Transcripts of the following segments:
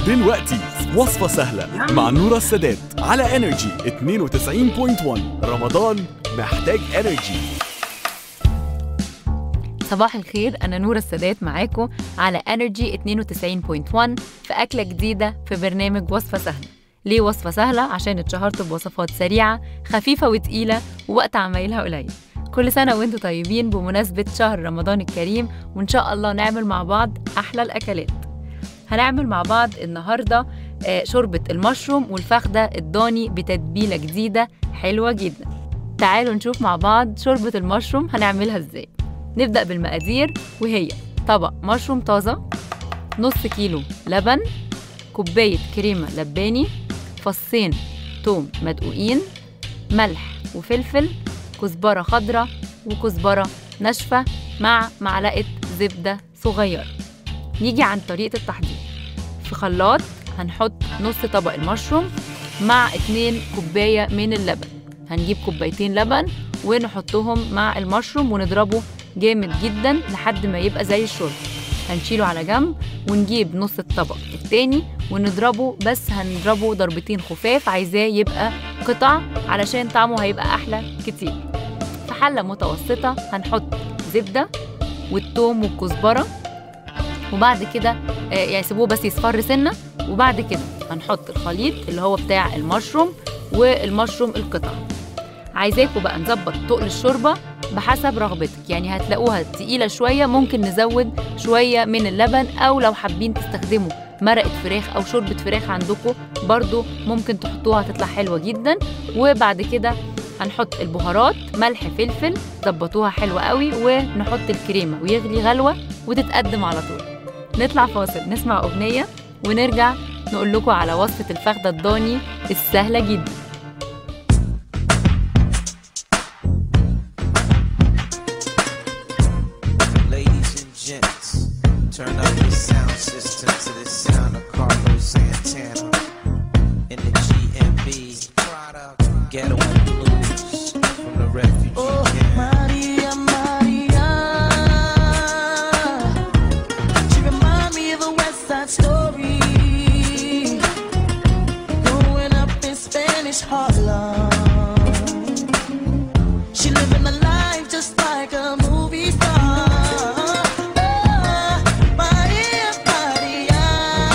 دلوقتي وصفة سهلة مع نورة السادات على انرجي 92.1 رمضان محتاج انرجي صباح الخير أنا نورة السادات معاكم على انرجي 92.1 في أكلة جديدة في برنامج وصفة سهلة ليه وصفة سهلة؟ عشان اتشهرت بوصفات سريعة خفيفة وتقيلة ووقت عمايلها قليل كل سنة وانتم طيبين بمناسبة شهر رمضان الكريم وإن شاء الله نعمل مع بعض أحلى الأكلات هنعمل مع بعض النهاردة آه، شوربة المشروم والفخدة الضاني بتتبيلة جديدة حلوة جدا تعالوا نشوف مع بعض شوربة المشروم هنعملها ازاي نبدأ بالمقادير وهي طبق مشروم طازة نص كيلو لبن كوباية كريمة لباني فصين توم مدقوقين ملح وفلفل كزبرة خضراء وكزبرة ناشفة مع معلقة زبدة صغيرة نيجي عن طريقة التحضير في خلاط هنحط نص طبق المشروم مع اتنين كوباية من اللبن هنجيب كوبايتين لبن ونحطهم مع المشروم ونضربه جامد جدا لحد ما يبقى زي الشوربة هنشيله على جنب ونجيب نص الطبق التاني ونضربه بس هنضربه ضربتين خفاف عايزاه يبقى قطع علشان طعمه هيبقى أحلى كتير في حلة متوسطة هنحط زبدة والثوم والكزبرة وبعد كده آه، يعني سيبوه بس يصفر سنة وبعد كده هنحط الخليط اللي هو بتاع المشروم والمشروم القطع عايزاكوا بقى نظبط تقل الشوربة بحسب رغبتك يعني هتلاقوها تقيلة شوية ممكن نزود شوية من اللبن أو لو حابين تستخدموا مرقة فراخ أو شوربة فراخ عندكم برضو ممكن تحطوها هتطلع حلوة جدا وبعد كده هنحط البهارات ملح فلفل ظبطوها حلوة قوي ونحط الكريمة ويغلي غلوة وتتقدم على طول نطلع فاصل نسمع أغنية ونرجع نقول لكم على وصفة الفخدة الضاني السهلة جدا Ladies and gents, turn up your sound system to the sound of Carlos Santana in the GMB. Ghetto blues from the refugee camp. Maria, Maria. She remind me of a West Side Story. Growing up in Spanish Harlem. She living a life just like a movie star. Oh, Maria, Maria.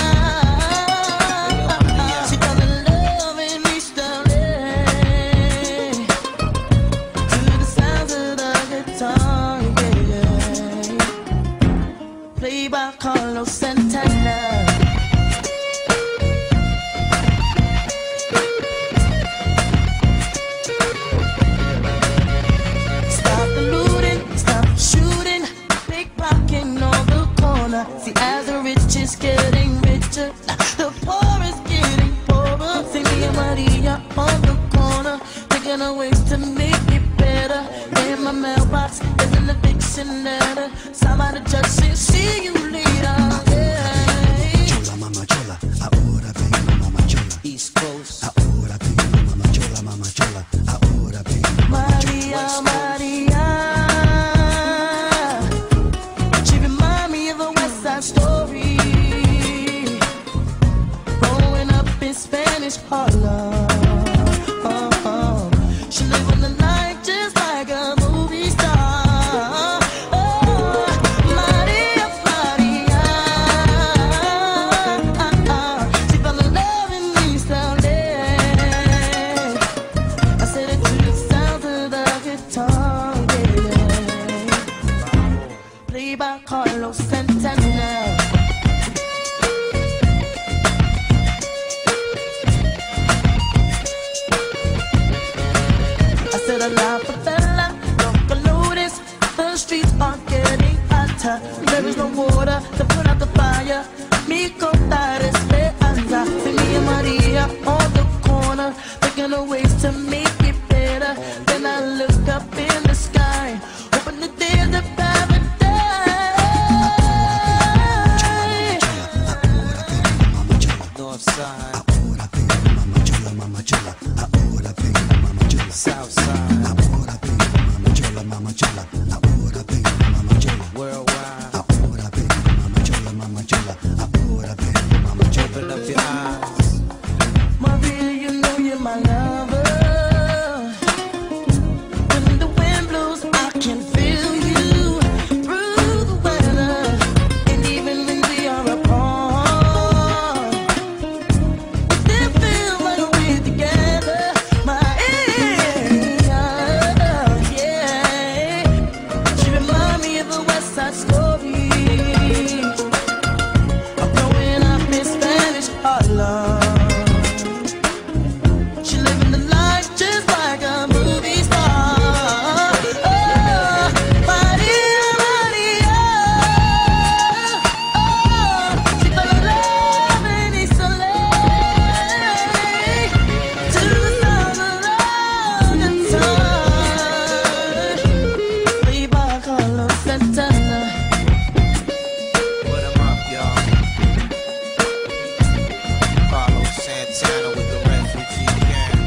She fell in love in East LA. To the sounds of the guitar, yeah. Played by Carlos Santana. Stop the looting, stop shooting, pickpocketing on the corner. See, as the rich is getting richer, the poor is getting poorer. See me and Maria on the corner, thinking of ways to make it better. In my mailbox is an eviction letter. Somebody just said, see you later. Yeah. Chola mama chola, ahora vengo mama chola, East Coast. ahora vengo mama chola, mama chola, ahora vengo Maria, Maria. She remind me of a West Side Story. Growing up in Spanish Harlem. She living the life just like a movie star. Oh, Maria, Maria. She fell in love in East LA. I said it to the sound of the guitar, yeah. Played by Carlos Santana. I said a la favela, don't notice the streets are getting hotter. There is no water to put out the fire. Mi contar esperanza. See me and Maria on the corner, thinking of ways to make it better. Then I look up in the sky, hoping that there's a paradise. North side, ahora vengo mama chola, mama chola, ahora vengo mama chola, south side, ahora vengo mama chola, mama chola, ahora vengo mama chola, worldwide. ahora vengo mama chola, mama chola, ahora vengo mama chola. open up your eyes. Maria, you know you're my lover. When the wind blows, I can feel you through the weather, and even when we are apart, we still feel like we're together. My yeah, she remind me of a West Side Story. Of growing up in Spanish Harlem. She living the life just like a movie star. Oh, Maria, Maria. Oh, she fell in love in East LA. To the sound of love guitar. Played by Carlos Santana. Put 'em up, y'all. Carlos Santana with the refugee gang.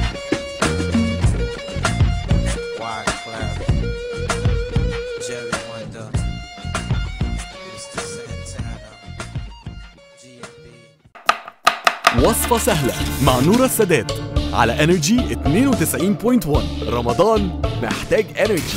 Wise Cloud. Jerry Wonder. Mr. Santana. GMB. وصفة سهلة مع نورة السادات على انرجي 92.1 رمضان محتاج انرجي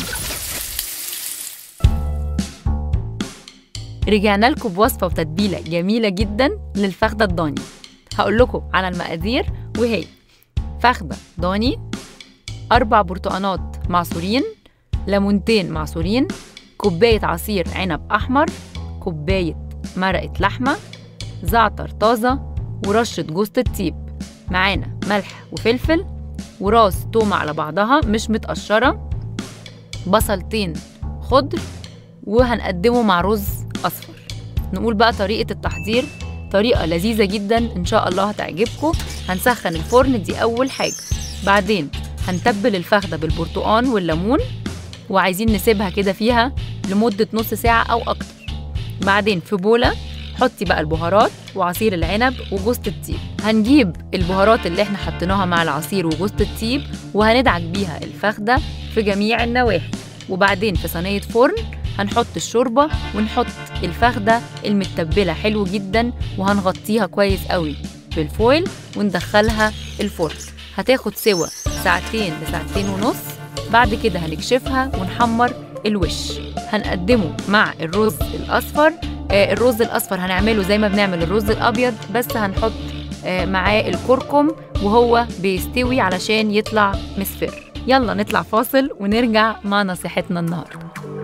رجعنا لكم بوصفة وتتبيلة جميلة جدا للفخدة الضاني هقول لكم على المقادير وهي فخدة ضاني أربع برتقانات معصورين ليمونتين معصورين كوباية عصير عنب أحمر كوباية مرقة لحمة زعتر طازة ورشة جوز الطيب معانا ملح وفلفل وراس تومة على بعضها مش متقشرة بصلتين خضر وهنقدمه مع رز أصفر نقول بقى طريقة التحضير طريقة لذيذة جدا إن شاء الله هتعجبكم هنسخن الفرن دي أول حاجة بعدين هنتبل الفخدة بالبرتقان والليمون وعايزين نسيبها كده فيها لمدة نص ساعة أو أكتر بعدين في بولة حطي بقى البهارات وعصير العنب وجوز الطيب هنجيب البهارات اللي احنا حطيناها مع العصير وجوز الطيب وهندعك بيها الفخدة في جميع النواحي وبعدين في صينية فرن هنحط الشوربة ونحط الفخدة المتبلة حلو جدا وهنغطيها كويس قوي بالفويل وندخلها الفرن هتاخد سوا ساعتين لساعتين ونص بعد كده هنكشفها ونحمر الوش هنقدمه مع الرز الأصفر آه، الرز الأصفر هنعمله زي ما بنعمل الرز الأبيض بس هنحط آه، معاه الكركم وهو بيستوي علشان يطلع مصفر يلا نطلع فاصل ونرجع مع نصيحتنا النهارده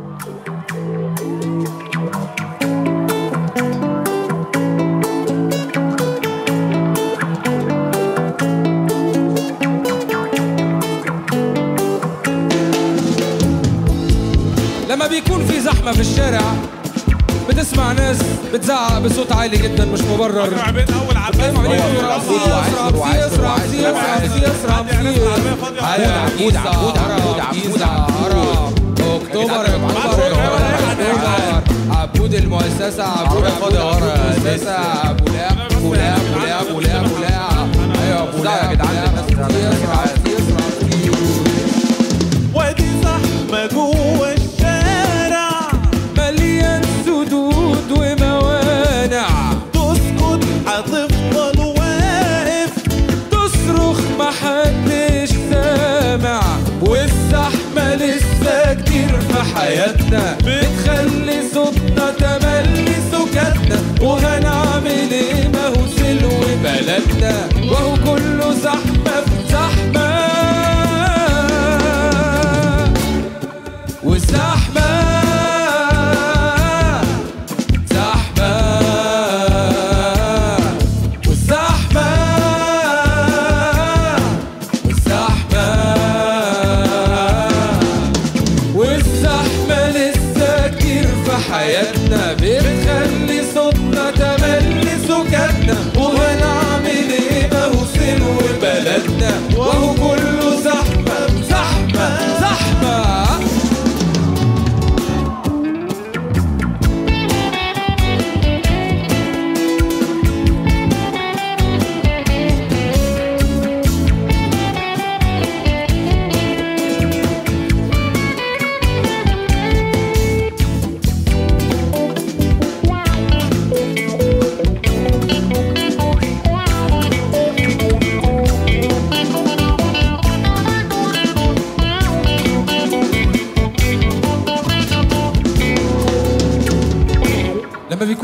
لما بيكون في زحمة في الشارع بتسمع ناس بتزعق بصوت عالي جدا مش مبرر عبيد اول على دايما عمالين يقولوا رمسي اسرع رمسي اسرع رمسي اسرع رمسي اسرع عبود عبود عبود عبود عبود اكتوبر اكتوبر اكتوبر عبود المؤسسة عبود عبود المؤسسة ابو لا ابو لا ابو لا ابو لا ابو لا ايوه ابو لا يا جدعان اسرع رمسي اسرع رمسي ودي زحمة جوه الشارع مليان سدود وموانع تسكت هتفضل واقف تصرخ محدش سامع والزحمة لسه كتير في حياتنا بتخلي صوتنا تملي سكاتنا وهنعمل ايه ما هو سلو بلدنا وهو كله زحمة في زحمة والزحمة زحمة والزحمة والزحمة والزحمة لسه كتير في حياتنا بتخلي صوتنا تملي سكاتنا وهنعمل ايه ما هو سلو بلدنا وهو كله زحمة زحمة زحمة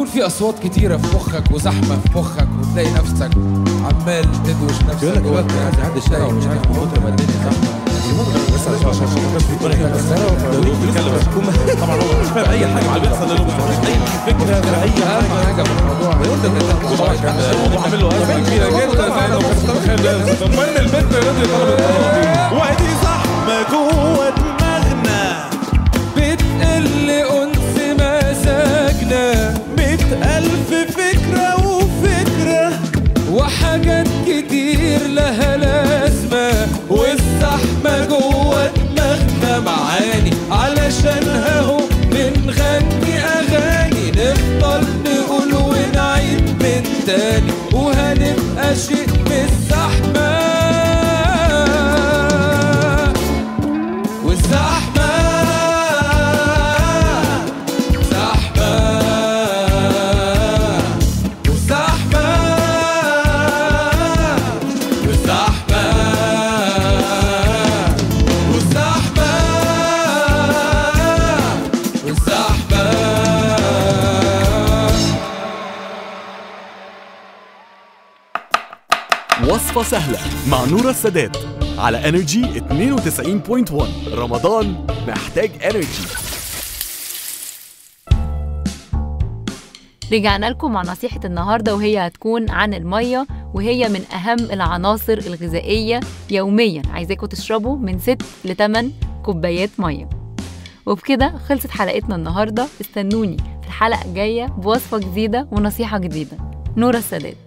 يكون في اصوات كتيره في مخك وزحمه في مخك وتلاقي نفسك عمال تدوش نفسك يقول لك جوه دلوقتي عايز يعدي الشارع ومش عارف من كتر ما الدنيا زحمه بس عشان عشان عشان الناس بتقول لك طبعا هو مش فاهم اي حاجه على اللي بيحصل لانه مش اي فكره ولا اي اهم حاجه حاجه في الموضوع ويقول لك الموضوع عامل له ازمه كبيره جدا انا لو كنت متخيل المهم البنت الراجل طلبت وادي زحمة جوه دماغنا بتقل انس مزاجنا مئة ألف فكرة وفكرة وحاجات كتير لها لازمة والزحمة جوه دماغنا معاني علشانها هو بنغني أغاني نفضل نقول ونعيد من تاني وهنبقى شيء بالزحمة والزحمة زحمة والزحمة والزحمة والزحمة والزحمة وصفة سهلة مع نورة السادات على انرجي 92.1 رمضان محتاج انرجي رجعنا لكم مع نصيحة النهاردة وهي هتكون عن المية وهي من أهم العناصر الغذائية يوميا عايزاكم تشربوا من 6 ل 8 كوبايات مية وبكده خلصت حلقتنا النهاردة استنوني في الحلقة الجاية بوصفة جديدة ونصيحة جديدة نورة السادات